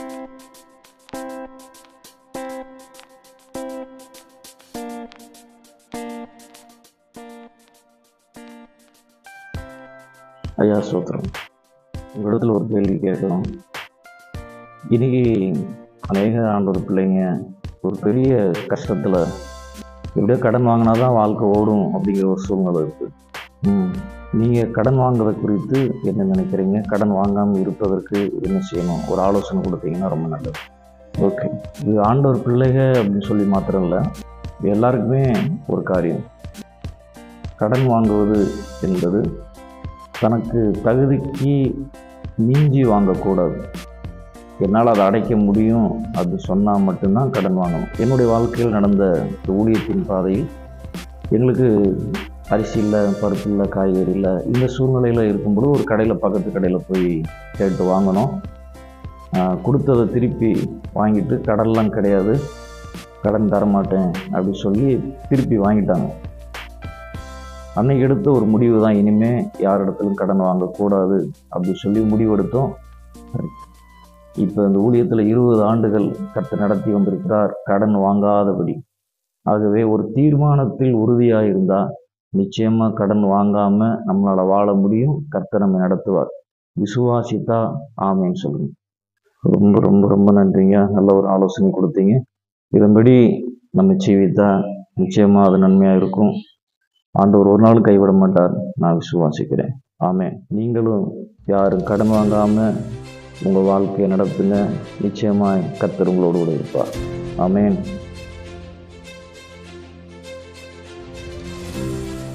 ஐயா சோத்திரம் உங்களிடத்தில் ஒரு கேள்வி கேட்கணும் இன்னைக்கு அநேக ஆண்டோர் பிள்ளைங்க ஒரு பெரிய கஷ்டத்தில் எப்படியோ கடன் வாங்கினா தான் வாழ்க்கை ஓடும் அப்படிங்கிற ஒரு சூழ்நிலை இருக்குது ம் நீங்கள் கடன் வாங்குறத குறித்து என்ன நினைக்கிறீங்க கடன் வாங்காமல் இருப்பதற்கு என்ன செய்யணும் ஒரு ஆலோசனை கொடுத்தீங்கன்னா ரொம்ப நல்லது ஓகே இது ஆண்டவர் பிள்ளைக அப்படின்னு சொல்லி மாத்திரம் இல்லை இது எல்லாருக்குமே ஒரு காரியம் கடன் வாங்குவது என்பது தனக்கு தகுதிக்கு மிஞ்சி வாங்கக்கூடாது என்னால் அதை அடைக்க முடியும் அப்படி சொன்னால் மட்டும்தான் கடன் வாங்கணும் என்னுடைய வாழ்க்கையில் நடந்த இந்த ஊழியத்தின் பாதையில் எங்களுக்கு அரிசி இல்லை பருப்பு இல்லை காய்கறி இல்லை இந்த சூழ்நிலையில் இருக்கும்போது ஒரு கடையில் பக்கத்து கடையில் போய் கேட்டு வாங்கினோம் ஆஹ் கொடுத்ததை திருப்பி வாங்கிட்டு கடன்லாம் கிடையாது கடன் தரமாட்டேன் அப்படி சொல்லி திருப்பி வாங்கிட்டாங்க அன்னைக்கு எடுத்த ஒரு முடிவு தான் இனிமே யார் இடத்துலையும் கடன் வாங்கக்கூடாது அப்படி சொல்லி முடிவெடுத்தோம் இப்போ இந்த ஊழியத்தில் இருபது ஆண்டுகள் கற்று நடத்தி வந்திருக்கிறார் கடன் வாங்காதபடி ஆகவே ஒரு தீர்மானத்தில் உறுதியாக இருந்தால் நிச்சயமாக கடன் வாங்காமல் நம்மளால் வாழ முடியும் கர்த்தர் நம்மை நடத்துவார் விசுவாசித்தா ஆமேன்னு சொல்லுங்க ரொம்ப ரொம்ப ரொம்ப நன்றிங்க நல்ல ஒரு ஆலோசனை கொடுத்தீங்க இதன்படி நம்ம ஜீவித்தா நிச்சயமாக அது நன்மையாக இருக்கும் ஆண்டவர் ஒரு நாள் கைவிட மாட்டார் நான் விசுவாசிக்கிறேன் ஆமே நீங்களும் யாரும் கடன் வாங்காமல் உங்கள் வாழ்க்கையை நடத்துங்க நிச்சயமாய் கர்த்தர் உங்களோடு கூட இருப்பார் ஆமேன்